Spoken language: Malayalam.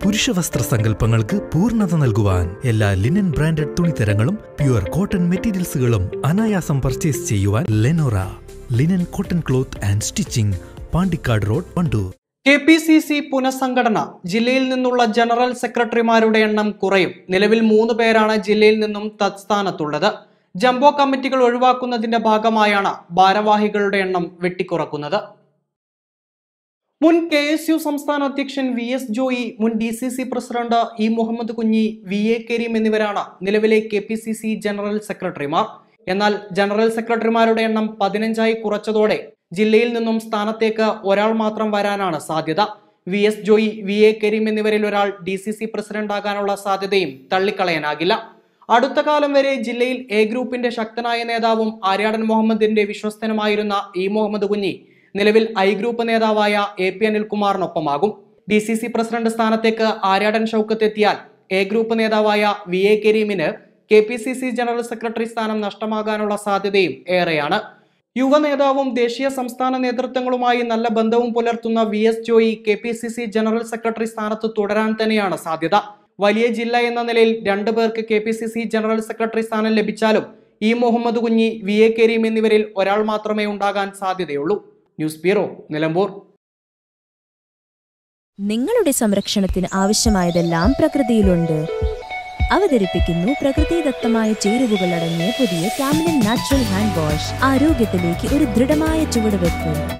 പുരുഷവസ്ത്ര സങ്കല്പങ്ങൾക്ക് പൂർണ്ണത നൽകുവാൻ എല്ലാ ലിനൻ ബ്രാൻഡഡ് തുണിത്തരങ്ങളും പ്യുവർ കോട്ടൺ മെറ്റീരിയൽസുകളും അനായാസം പർച്ചേസ് ചെയ്യുവാൻ Lenora linen cotton cloth and stitching Pandikkad road Wandoor K P C C പുനഃസംഘടന ജില്ലയിൽ നിന്നുള്ള ജനറൽ സെക്രട്ടറിമാരുടെ എണ്ണം കുറയും നിലവിൽ മൂന്ന് പേരാണ് ജില്ലയിൽ നിന്നും തത്സ്ഥാനത്തുള്ളത് ജംബോ കമ്മിറ്റികൾ ഒഴിവാക്കുന്നതിന്റെ ഭാഗമായാണ് ഭാരവാഹികളുടെ എണ്ണം വെട്ടിക്കുറക്കുന്നത് മുൻ കെ എസ് യു സംസ്ഥാന അധ്യക്ഷൻ വി എസ് ജോയി മുൻ D C C president E Muhammad Kunhi V A Kareem എന്നിവരാണ് നിലവിലെ K P C C general സെക്രട്ടറിമാർ എന്നാൽ ജനറൽ സെക്രട്ടറിമാരുടെ എണ്ണം പതിനഞ്ചായി കുറച്ചതോടെ ജില്ലയിൽ നിന്നും സ്ഥാനത്തേക്ക് ഒരാൾ മാത്രം വരാനാണ് സാധ്യത V S Joy V A Kareem എന്നിവരിൽ ഒരാൾ ഡി സി സി പ്രസിഡന്റ് ആകാനുള്ള സാധ്യതയും തള്ളിക്കളയാനാകില്ല അടുത്ത കാലം വരെ ജില്ലയിൽ എ ഗ്രൂപ്പിന്റെ ശക്തനായ നേതാവും ആര്യാടൻ മുഹമ്മദിന്റെ വിശ്വസ്തനുമായിരുന്ന ഇ മുഹമ്മദ് കുഞ്ഞി നിലവിൽ ഐ ഗ്രൂപ്പ് നേതാവായ എ പി അനിൽകുമാറിനൊപ്പമാകും ഡി സി സി പ്രസിഡന്റ് സ്ഥാനത്തേക്ക് ആര്യാടൻ ഷൗക്കത്ത് എത്തിയാൽ എ ഗ്രൂപ്പ് നേതാവായ വി എ കരീമിന് K P C C general secretary സ്ഥാനം നഷ്ടമാകാനുള്ള സാധ്യതയും ഏറെയാണ് യുവ നേതാവും ദേശീയ സംസ്ഥാന നേതൃത്വങ്ങളുമായി നല്ല ബന്ധവും പുലർത്തുന്ന V S Joy K P C C general secretary സ്ഥാനത്ത് തുടരാൻ തന്നെയാണ് സാധ്യത വലിയ ജില്ല എന്ന നിലയിൽ രണ്ടു പേർക്ക് K P C C general secretary സ്ഥാനം ലഭിച്ചാലും E Muhammad Kunhi V A Kareem എന്നിവരിൽ ഒരാൾ മാത്രമേ ഉണ്ടാകാൻ സാധ്യതയുള്ളൂ ന്യൂസ് ബ്യൂറോ നിലമ്പൂർ നിങ്ങളുടെ സംരക്ഷണത്തിന് ആവശ്യമായതെല്ലാം പ്രകൃതിയിലുണ്ട് അവതരിപ്പിക്കുന്നു പ്രകൃതിദത്തമായ ചേരുവകൾ അടങ്ങിയ പുതിയ കാമിലൻ നാച്ചുറൽ ഹാൻഡ് വാഷ് ആരോഗ്യത്തിലേക്ക് ഒരു ദൃഢമായ ചുവടുവെപ്പ്